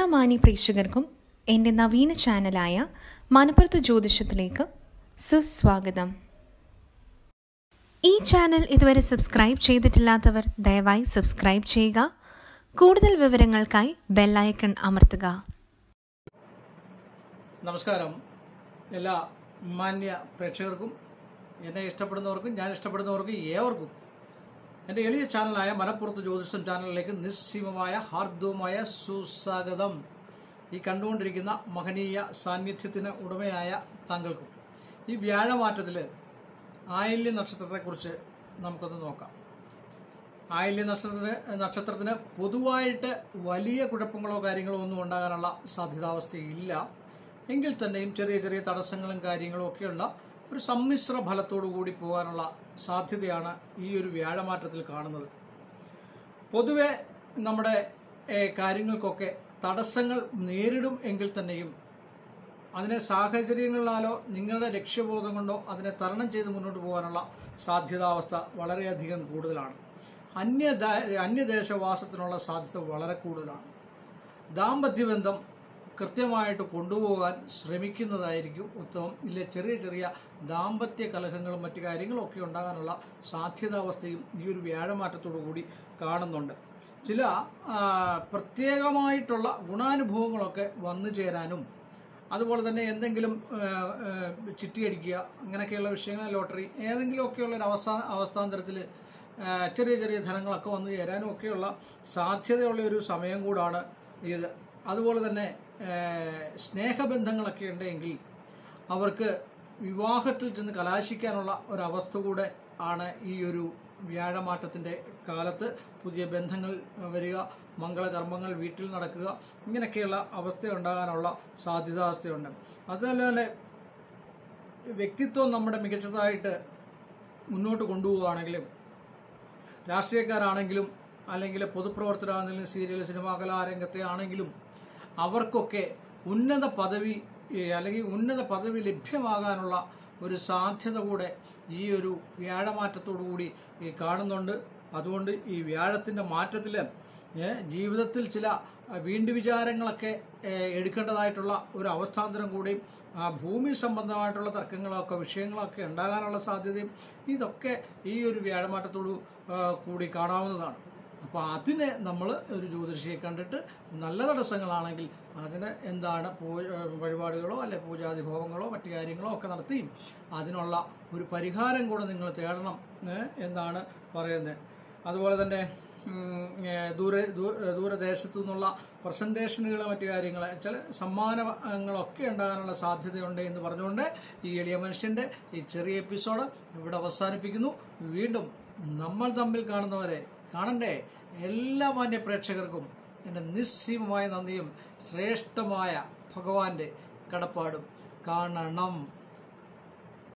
മാന്യ പ്രേക്ഷകർക്കും എൻ്റെ നവീന ചാനലായ മണപ്പുറത്ത് ജ്യോതിഷത്തിലേക്ക് സുസ്വാഗതം ഈ ചാനൽ ഇതുവരെ സബ്സ്ക്രൈബ് ചെയ്തിട്ടില്ലാത്തവർ ദയവായി സബ്സ്ക്രൈബ് ചെയ്യുക കൂടുതൽ വിവരങ്ങൾക്കായി ബെല്ലൈക്കൺ അമർത്തുക നമസ്കാരം എല്ലാ മാന്യ പ്രേക്ഷകർക്കും എന്നെ ഇഷ്ടപ്പെടുന്നവർക്കും ഞാൻ ഇഷ്ടപ്പെടുന്നവർക്കും ഏവർക്കും എൻ്റെ എളിയ ചാനലായ മലപ്പുറത്ത് ജ്യോതിഷം ചാനലിലേക്ക് നിസ്സീമമായ ഹാർദവുമായ സുസ്വാഗതം ഈ കണ്ടുകൊണ്ടിരിക്കുന്ന മഹനീയ സാന്നിധ്യത്തിന് ഉടമയായ താങ്കൾക്കും ഈ വ്യാഴമാറ്റത്തിൽ ആയില്യ നക്ഷത്രത്തെക്കുറിച്ച് നമുക്കൊന്ന് നോക്കാം ആയില്യ നക്ഷത്രത്തിന് നക്ഷത്രത്തിന് പൊതുവായിട്ട് വലിയ കുഴപ്പങ്ങളോ കാര്യങ്ങളോ ഒന്നും ഉണ്ടാകാനുള്ള സാധ്യതാവസ്ഥയില്ല എങ്കിൽ തന്നെയും ചെറിയ ചെറിയ തടസ്സങ്ങളും കാര്യങ്ങളും ഒക്കെയുള്ള ഒരു സമ്മിശ്ര ഫലത്തോടു കൂടി പോകാനുള്ള സാധ്യതയാണ് ഈ ഒരു വ്യാഴമാറ്റത്തിൽ കാണുന്നത് പൊതുവെ നമ്മുടെ ഏഹ്, കാര്യങ്ങൾക്കൊക്കെ തടസ്സങ്ങൾ നേരിടും എങ്കിൽ തന്നെയും അതിനെ സാഹചര്യങ്ങളിലാലോ നിങ്ങളുടെ ലക്ഷ്യബോധം കൊണ്ടോ അതിനെ തരണം ചെയ്ത് മുന്നോട്ട് പോകാനുള്ള സാധ്യതാവസ്ഥ വളരെയധികം കൂടുതലാണ് അന്യ അന്യദേശവാസത്തിനുള്ള സാധ്യത വളരെ കൂടുതലാണ് ദാമ്പത്യബന്ധം കൃത്യമായിട്ട് കൊണ്ടുപോകാൻ ശ്രമിക്കുന്നതായിരിക്കും ഉത്തമം ഇല്ല ചെറിയ ചെറിയ ദാമ്പത്യ കലഹങ്ങളും മറ്റു കാര്യങ്ങളും ഒക്കെ ഉണ്ടാകാനുള്ള സാധ്യതാവസ്ഥയും ഈ ഒരു വ്യാഴമാറ്റത്തോടു കൂടി കാണുന്നുണ്ട് ചില ആ, പ്രത്യേകമായിട്ടുള്ള ഗുണാനുഭവങ്ങളൊക്കെ വന്നു ചേരാനും അതുപോലെ തന്നെ എന്തെങ്കിലും ആ, ആ, ചിട്ടിയടിക്കുക അങ്ങനെയൊക്കെയുള്ള വിഷയങ്ങൾ ലോട്ടറി ഏതെങ്കിലുമൊക്കെയുള്ള ഒരു അവസ്ഥാ അവസ്ഥാന്തരത്തിൽ ആ, ചെറിയ ചെറിയ ധനങ്ങളൊക്കെ വന്നു ചേരാനും ഒക്കെയുള്ള സാധ്യതയുള്ള ഒരു സമയം കൂടാണ് ഇത് അതുപോലെ തന്നെ ആ, സ്നേഹബന്ധങ്ങളൊക്കെ ഉണ്ടെങ്കിൽ അവർക്ക് വിവാഹത്തിൽ ചെന്ന് കലാശിക്കാനുള്ള ഒരവസ്ഥ കൂടെ ആണ് ഈ ഒരു വ്യാഴമാറ്റത്തിൻ്റെ കാലത്ത് പുതിയ ബന്ധങ്ങൾ വരിക മംഗളകർമ്മങ്ങൾ വീട്ടിൽ നടക്കുക ഇങ്ങനെയൊക്കെയുള്ള അവസ്ഥ ഉണ്ടാകാനുള്ള സാധ്യതാവസ്ഥയുണ്ട് അതുപോലെ തന്നെ വ്യക്തിത്വം നമ്മുടെ മികച്ചതായിട്ട് മുന്നോട്ട് കൊണ്ടുപോവുകയാണെങ്കിലും രാഷ്ട്രീയക്കാരാണെങ്കിലും അല്ലെങ്കിൽ പൊതുപ്രവർത്തകരാണെങ്കിലും സീരിയൽ സിനിമാ കലാരംഗത്തെ ആണെങ്കിലും അവർക്കൊക്കെ ഉന്നത പദവി ഏ, അല്ലെങ്കിൽ ഉന്നത പദവി ലഭ്യമാകാനുള്ള ഒരു സാധ്യത കൂടെ ഈ ഒരു വ്യാഴമാറ്റത്തോടു കൂടി ഈ കാണുന്നുണ്ട് അതുകൊണ്ട് ഈ വ്യാഴത്തിൻ്റെ മാറ്റത്തിൽ ഏ, ജീവിതത്തിൽ ചില അഹ്, വീണ്ടു വിചാരങ്ങളൊക്കെ ഏ, എടുക്കേണ്ടതായിട്ടുള്ള ഒരു അവസ്ഥാന്തരം കൂടിയും ആ ഭൂമി സംബന്ധമായിട്ടുള്ള തർക്കങ്ങളൊക്കെ വിഷയങ്ങളൊക്കെ ഉണ്ടാകാനുള്ള സാധ്യതയും ഇതൊക്കെ ഈ ഒരു വ്യാഴമാറ്റത്തോടു ആ, കൂടി കാണാവുന്നതാണ് അപ്പോൾ അതിനെ നമ്മൾ ഒരു ജ്യോതിഷിയെ കണ്ടിട്ട് നല്ല തടസ്സങ്ങളാണെങ്കിൽ അതിന് എന്താണ് പൂ വഴിപാടുകളോ അല്ലെ പൂജാതി ഹോമങ്ങളോ മറ്റു കാര്യങ്ങളോ ഒക്കെ നടത്തിയും അതിനുള്ള ഒരു പരിഹാരം കൂടെ നിങ്ങൾ തേടണം ഏ, എന്നാണ് പറയുന്നത് അതുപോലെ തന്നെ ഉം, ഏ, ദൂരെ ദൂ- ദൂരദേശത്തു നിന്നുള്ള പ്രസന്റേഷനുകൾ മറ്റു കാര്യങ്ങൾ ചില സമ്മാനങ്ങളൊക്കെ ഉണ്ടാകാനുള്ള സാധ്യതയുണ്ട് എന്ന് പറഞ്ഞുകൊണ്ട് ഈ എളിയ മനുഷ്യൻ്റെ ഈ ചെറിയ എപ്പിസോഡ് ഇവിടെ അവസാനിപ്പിക്കുന്നു വീണ്ടും നമ്മൾ തമ്മിൽ കാണുന്നവരെ കാണണ്ടേ എല്ലാ മാന്യ പ്രേക്ഷകർക്കും എൻ്റെ നിസ്സീമമായ നന്ദിയും ശ്രേഷ്ഠമായ ഭഗവാന്റെ കടപ്പാടും കാണണം